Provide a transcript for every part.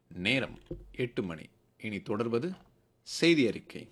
நேரம் எட்டு மணி இனி தொடர்வது செய்தி அறிக்கை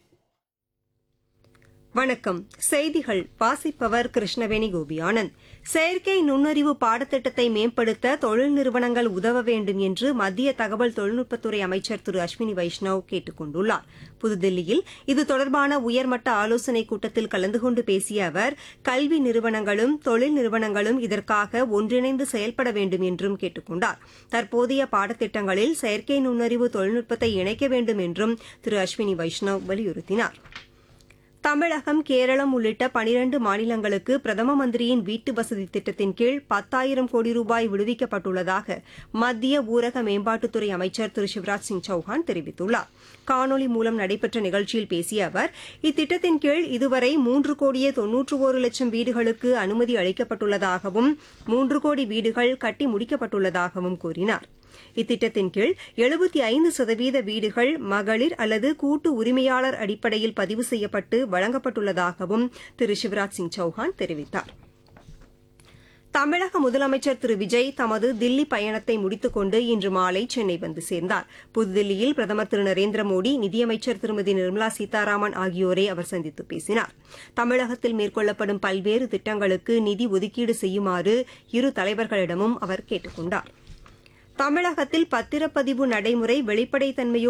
வணக்கம் செய்திகள் வாசிப்பவர் கிருஷ்ணவேணி கோபியானந்த் செயற்கை நுண்ணறிவு பாடத்திட்டத்தை மேம்படுத்த தொழில் நிறுவனங்கள் உதவ வேண்டும் என்று மத்திய தகவல் தொழில்நுட்பத்துறை அமைச்சர் திரு அஸ்வினி வைஷ்ணவ் கேட்டுக் கொண்டுள்ளார் புதுதில்லியில் இது தொடர்பான உயர்மட்ட ஆலோசனைக் கூட்டத்தில் கலந்து கொண்டு பேசிய அவர் கல்வி நிறுவனங்களும் தொழில் நிறுவனங்களும் இதற்காக ஒன்றிணைந்து செயல்பட வேண்டும் என்றும் கேட்டுக் கொண்டார் தற்போதைய பாடத்திட்டங்களில் செயற்கை நுண்ணறிவு தொழில்நுட்பத்தை இணைக்க வேண்டும் என்றும் திரு அஸ்வினி வைஷ்ணவ் வலியுறுத்தினார் தமிழகம் கேரளம் உள்ளிட்ட பனிரண்டு மாநிலங்களுக்கு பிரதம மந்திரியின் வீட்டு வசதி திட்டத்தின் கீழ் பத்தாயிரம் கோடி ரூபாய் விடுவிக்கப்பட்டுள்ளதாக மத்திய ஊரக மேம்பாட்டுத்துறை அமைச்சர் திரு சிவராஜ் சிங் சௌஹான் தெரிவித்துள்ளார் காணொலி மூலம் நடைபெற்ற நிகழ்ச்சியில் பேசிய அவர் இத்திட்டத்தின் கீழ் இதுவரை மூன்று கோடியே தொன்னூற்று ஒரு லட்சம் வீடுகளுக்கு அனுமதி அளிக்கப்பட்டுள்ளதாகவும் மூன்று கோடி வீடுகள் கட்டி முடிக்கப்பட்டுள்ளதாகவும் கூறினார் இத்திட்டத்தின் கீழ் எழுபத்தி ஐந்து சதவீத வீடுகள் மகளிர் அல்லது கூட்டு உரிமையாளர் அடிப்படையில் பதிவு செய்யப்பட்டு வழங்கப்பட்டுள்ளதாகவும் திரு சிவராஜ் சிங் சௌஹான் தெரிவித்தார் தமிழக முதலமைச்சர் திரு விஜய் தமது தில்லி பயணத்தை முடித்துக் கொண்டு இன்று மாலை சென்னை வந்து சேர்ந்தார் புதுதில்லியில் பிரதமர் திரு நரேந்திர மோடி நிதியமைச்சர் திருமதி நிர்மலா சீதாராமன் ஆகியோரை அவர் சந்தித்து பேசினார் தமிழகத்தில் மேற்கொள்ளப்படும் பல்வேறு திட்டங்களுக்கு நிதி ஒதுக்கீடு செய்யுமாறு இரு தலைவர்களிடமும் அவர் கேட்டுக் கொண்டார் தமிழகத்தில் பத்திரப்பதிவு நடைமுறை வெளிப்படைத்தன்மையோடு